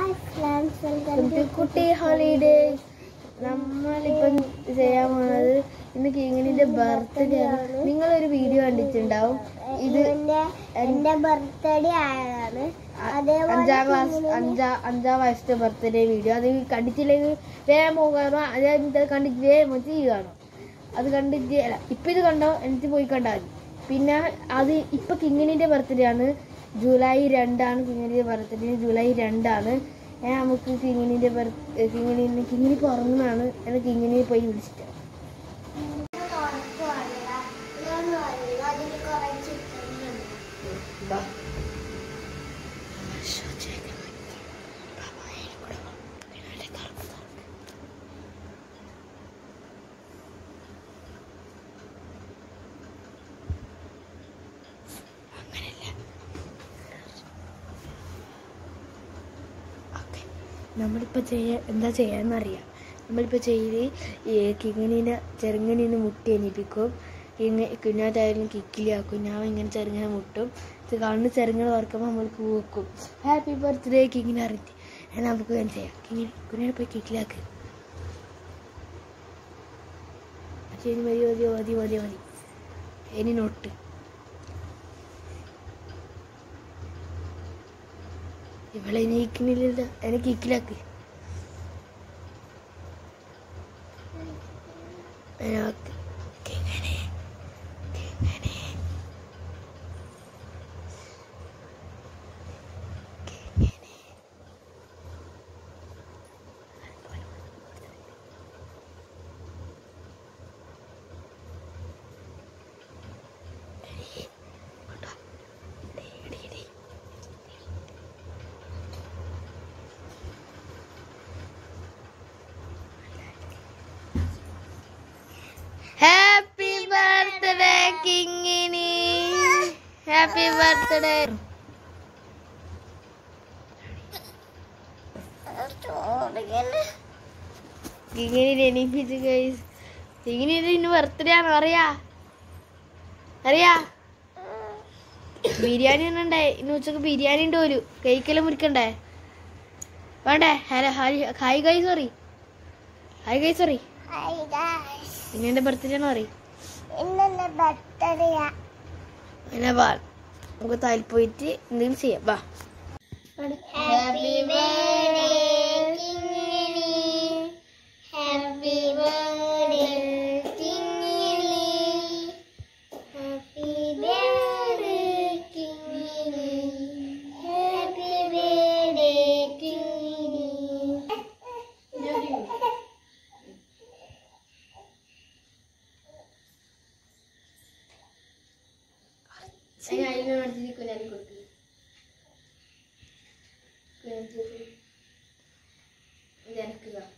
Hi friends welcome to Kutty holidays നമ്മളിപ്പം ചെയ്യാൻ പോകുന്നത് ഇന്ന് കിങ്ങിനിന്റെ ബർത്ത്ഡേ ആണ് നിങ്ങളൊരു വീഡിയോ കണ്ടിട്ടുണ്ടാവും ഇത് ഇവന്റെ എന്റെ ബർത്ത്ഡേ ആയതാണ് അതേപോലെ അഞ്ചാം ക്ലാസ് കിങ്ങിണിന് അഞ്ചാ അഞ്ചാം വയസ്സത്തെ ബർത്ത്ഡേ വീഡിയോ അത് കണ്ടിട്ടില്ലെങ്കിൽ വേഗം പോകാനോ അതായത് കണ്ടിട്ട് വേഗം ചെയ്യുകയാണോ അത് കണ്ടിട്ട് അല്ല ഇപ്പം ഇത് കണ്ടോ എന്നിട്ട് പോയി കണ്ടാൽ മതി പിന്നെ അത് ഇപ്പൊ കിങ്ങിനിന്റെ ബർത്ത്ഡേ ആണ് ജൂലൈ രണ്ടാണ് കിങ്ങിനിന്റെ ബർത്ത്ഡേ ജൂലൈ രണ്ടാണ് ഞാൻ നമുക്ക് കിങ്ങിനിന്റെ ബർത്ത് കിങ്ങിനി കിങ്ങിനി ഇപ്പോൾ ഉറങ്ങുന്നതാണ് എന്നെ കിങ്ങിനി പോയി വിളിച്ചിട്ട് ഉറക്കമല്ല. ഇതൊന്നും അല്ല. അതിൽ കുറേ chicken ഉണ്ട്. നമ്മളിപ്പോൾ ചെയ്യാ എന്താ ചെയ്യാന്നറിയാം നമ്മളിപ്പോൾ ചെയ്ത് ഈ കിങ്ങിനീനെ ചെറുങ്ങനീനെ മുട്ടി എണീപ്പിക്കും കിങ്ങ കുഞ്ഞാറ്റായാലും കിക്കിലിയാക്കും കുഞ്ഞാവ് ഇങ്ങനെ ചെറുങ്ങനെ മുട്ടും ഇത് കണ്ണ് ചെറുങ്ങനെ തുറക്കുമ്പോൾ നമ്മൾ കൂക്കും ഹാപ്പി ബർത്ത്ഡേ കിങ്ങിനെ അറിഞ്ഞ് എന്നാൽ നമുക്ക് വേഗം ചെയ്യാം കിങ്ങിനെ കുഞ്ഞാനെ പോയി കിക്കിലാക്ക് ശരി മതി മതി മതി മതി മതി ഇനി നോട്ട് ഇവളെ നീക്കുന്നില്ല എന്നെ കിക്കിലാക്ക് അതിനകത്ത് കിങ്ങനെ കിങ്ങനെ കിങ്ങനെ happy birthday Kingini happy birthday ചോറിങ്ങനെ കിങ്ങിനി എണീപ്പിച്ച് ഗൈസ് കിങ്ങിനി ഇന്ന് ബർത്ത്ഡേ ആണോ അറിയാ അറിയാ ബിരിയാണി ഉണ്ടേ ഇന്ന് ഉച്ചക്ക് ബിരിയാണി ഉണ്ട് ഒരു കഴിക്കലും മുറിക്കണ്ടേ വേണ്ടേ hello hi hi guy sorry hi guy sorry hi guys പിന്നെ എൻ്റെ ബർത്ത്ഡേ ആണോ പറയും ഇന്നെന്റെ ബർത്ത്ഡേയാ അങ്ങനെ വാ നമുക്ക് താൽ പോയിട്ട് എന്തെങ്കിലും ചെയ്യാം വാ happy birthday Kingini happy birthday Kingini happy birthday Kingini happy birthday Kingini കൊടുക്കുക